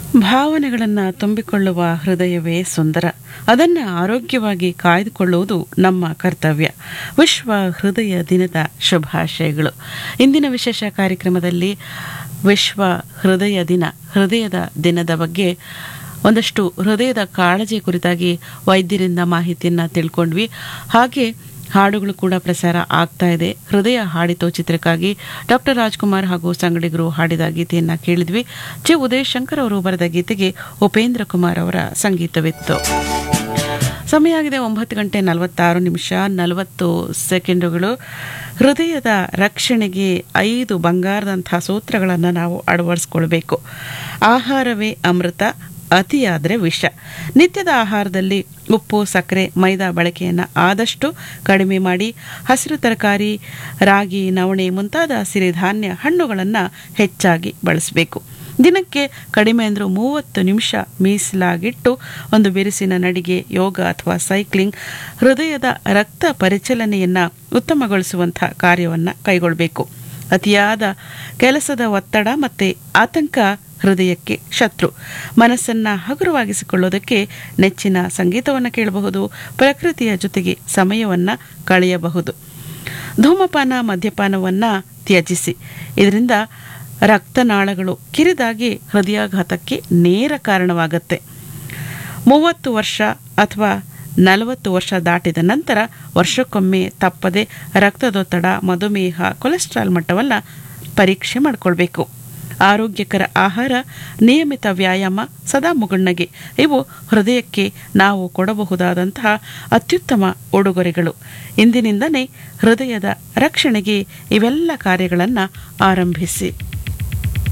ಭಾವನೆಗಳನ್ನು ತುಂಬಿಕೊಳ್ಳುವ ಹೃದಯವೇ ಸುಂದರ ಅದನ್ನು ಆರೋಗ್ಯವಾಗಿ ಕಾಯ್ದುಕೊಳ್ಳುವುದು ನಮ್ಮ ಕರ್ತವ್ಯ ವಿಶ್ವ ಹೃದಯ ದಿನದ ಶುಭಾಶಯಗಳು ಇಂದಿನ ವಿಶೇಷ ಕಾರ್ಯಕ್ರಮದಲ್ಲಿ ವಿಶ್ವ ಹೃದಯ ದಿನ ಹೃದಯದ ದಿನದ ಬಗ್ಗೆ ಒಂದಷ್ಟು ಹೃದಯದ ಕಾಳಜಿ ಕುರಿತಾಗಿ ವೈದ್ಯರಿಂದ ಮಾಹಿತಿಯನ್ನು ತಿಳ್ಕೊಂಡ್ವಿ ಹಾಗೆ ಹಾಡುಗಳು ಕೂಡ ಪ್ರಸಾರ ಆಗ್ತಾ ಇದೆ ಹೃದಯ ಹಾಡಿತೋ ಚಿತ್ರಕ್ಕಾಗಿ ಡಾಕ್ಟರ್ ರಾಜ್ಕುಮಾರ್ ಹಾಗೂ ಸಂಗಡಿಗರು ಹಾಡಿದ ಗೀತೆಯನ್ನು ಕೇಳಿದ್ವಿ ಜಿ ಉದಯ್ ಶಂಕರ್ ಅವರು ಬರೆದ ಗೀತೆಗೆ ಉಪೇಂದ್ರ ಕುಮಾರ್ ಅವರ ಸಂಗೀತವಿತ್ತು ಸಮಯ ಆಗಿದೆ ಒಂಬತ್ತು ಗಂಟೆ ನಲವತ್ತಾರು ನಿಮಿಷ ನಲವತ್ತು ಸೆಕೆಂಡುಗಳು ಹೃದಯದ ರಕ್ಷಣೆಗೆ ಐದು ಬಂಗಾರದಂಥ ಸೂತ್ರಗಳನ್ನು ನಾವು ಅಳವಡಿಸ್ಕೊಳ್ಬೇಕು ಆಹಾರವೇ ಅಮೃತ ಅತಿಯಾದರೆ ವಿಷ ನಿತ್ಯದ ಆಹಾರದಲ್ಲಿ ಉಪ್ಪು ಸಕ್ಕರೆ ಮೈದಾ ಬಳಕೆಯನ್ನು ಆದಷ್ಟು ಕಡಿಮೆ ಮಾಡಿ ಹಸಿರು ತರಕಾರಿ ರಾಗಿ ನವಣೆ ಮುಂತಾದ ಸಿರಿಧಾನ್ಯ ಹಣ್ಣುಗಳನ್ನು ಹೆಚ್ಚಾಗಿ ಬಳಸಬೇಕು ದಿನಕ್ಕೆ ಕಡಿಮೆ ಅಂದರೂ ಮೂವತ್ತು ನಿಮಿಷ ಮೀಸಲಾಗಿಟ್ಟು ಒಂದು ಬಿರುಸಿನ ನಡಿಗೆ ಯೋಗ ಅಥವಾ ಸೈಕ್ಲಿಂಗ್ ಹೃದಯದ ರಕ್ತ ಪರಿಚಲನೆಯನ್ನು ಉತ್ತಮಗೊಳಿಸುವಂಥ ಕಾರ್ಯವನ್ನು ಕೈಗೊಳ್ಳಬೇಕು ಅತಿಯಾದ ಕೆಲಸದ ಒತ್ತಡ ಮತ್ತು ಆತಂಕ ಹೃದಯಕ್ಕೆ ಶತ್ರು ಮನಸ್ಸನ್ನು ಹಗುರವಾಗಿಸಿಕೊಳ್ಳೋದಕ್ಕೆ ನೆಚ್ಚಿನ ಸಂಗೀತವನ್ನು ಕೇಳಬಹುದು ಪ್ರಕೃತಿಯ ಜೊತೆಗೆ ಸಮಯವನ್ನು ಕಳೆಯಬಹುದು ಧೂಮಪಾನ ಮದ್ಯಪಾನವನ್ನು ತ್ಯಜಿಸಿ ಇದರಿಂದ ರಕ್ತನಾಳಗಳು ಕಿರಿದಾಗಿ ಹೃದಯಾಘಾತಕ್ಕೆ ನೇರ ಕಾರಣವಾಗುತ್ತೆ ಮೂವತ್ತು ವರ್ಷ ಅಥವಾ ನಲವತ್ತು ವರ್ಷ ದಾಟಿದ ನಂತರ ವರ್ಷಕ್ಕೊಮ್ಮೆ ತಪ್ಪದೆ ರಕ್ತದೊತ್ತಡ ಮಧುಮೇಹ ಕೊಲೆಸ್ಟ್ರಾಲ್ ಮಟ್ಟವನ್ನು ಪರೀಕ್ಷೆ ಮಾಡಿಕೊಳ್ಬೇಕು ಆರೋಗ್ಯಕರ ಆಹಾರ ನಿಯಮಿತ ವ್ಯಾಯಾಮ ಸದಾ ಮುಗುಣ್ಣಗೆ ಇವು ಹೃದಯಕ್ಕೆ ನಾವು ಕೊಡಬಹುದಾದಂತಹ ಅತ್ಯುತ್ತಮ ಉಡುಗೊರೆಗಳು ಇಂದಿನಿಂದಲೇ ಹೃದಯದ ರಕ್ಷಣೆಗೆ ಇವೆಲ್ಲ ಕಾರ್ಯಗಳನ್ನು ಆರಂಭಿಸಿ